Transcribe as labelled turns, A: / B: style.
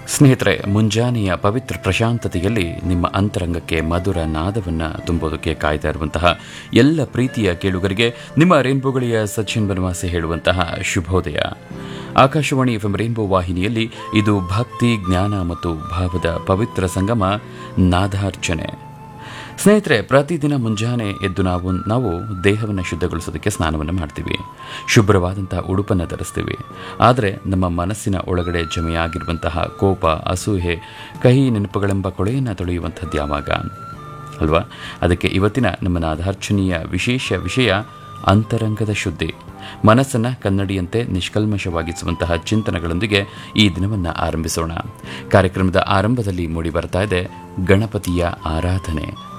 A: ಸ್ನೇಹಿತರೆ ಮುಂಜಾನೆಯ ಪವಿತ್ರ ಪ್ರಶಾಂತತೆಯಲ್ಲಿ ನಿಮ್ಮ ಅಂತರಂಗಕ್ಕೆ ಮಧುರ ನಾದವನ್ನು ತುಂಬೋದಕ್ಕೆ ಕಾಯ್ತಾ ಇರುವಂತಹ ಎಲ್ಲ ಪ್ರೀತಿಯ ಕೇಳುಗರಿಗೆ ನಿಮ್ಮ ರೇನ್ಬೋಗಳಿಯ ಸಚಿನ್ ಬನವಾಸಿ ಹೇಳುವಂತಹ ಶುಭೋದಯ ಆಕಾಶವಾಣಿ ಎಫ್ ರೇನ್ಬೋ ವಾಹಿನಿಯಲ್ಲಿ ಇದು ಭಕ್ತಿ ಜ್ಞಾನ ಮತ್ತು ಭಾವದ ಪವಿತ್ರ ಸಂಗಮ ನಾದಾರ್ಚನೆ ಸ್ನೇಹಿತರೆ ಪ್ರತಿದಿನ ಮುಂಜಾನೆ ಎದ್ದು ನಾವು ನಾವು ದೇಹವನ್ನು ಶುದ್ಧಗೊಳಿಸೋದಕ್ಕೆ ಸ್ನಾನವನ್ನು ಮಾಡ್ತೀವಿ ಶುಭ್ರವಾದಂತಹ ಉಡುಪನ್ನು ಧರಿಸ್ತೀವಿ ಆದರೆ ನಮ್ಮ ಮನಸ್ಸಿನ ಒಳಗಡೆ ಜಮೆಯಾಗಿರುವಂತಹ ಕೋಪ ಅಸೂಹೆ ಕಹಿ ನೆನಪುಗಳೆಂಬ ಕೊಳೆಯನ್ನು ತೊಳೆಯುವಂಥದ್ದು ಯಾವಾಗ ಅಲ್ವಾ ಅದಕ್ಕೆ ಇವತ್ತಿನ ನಮ್ಮ ನಾದಾರ್ಚನೀಯ ವಿಶೇಷ ವಿಷಯ ಅಂತರಂಗದ ಶುದ್ಧಿ ಮನಸ್ಸನ್ನು ಕನ್ನಡಿಯಂತೆ ನಿಷ್ಕಲ್ಮಶವಾಗಿಸುವಂತಹ ಚಿಂತನೆಗಳೊಂದಿಗೆ ಈ ದಿನವನ್ನು ಆರಂಭಿಸೋಣ ಕಾರ್ಯಕ್ರಮದ ಆರಂಭದಲ್ಲಿ ಮೂಡಿ ಬರ್ತಾ ಇದೆ ಗಣಪತಿಯ ಆರಾಧನೆ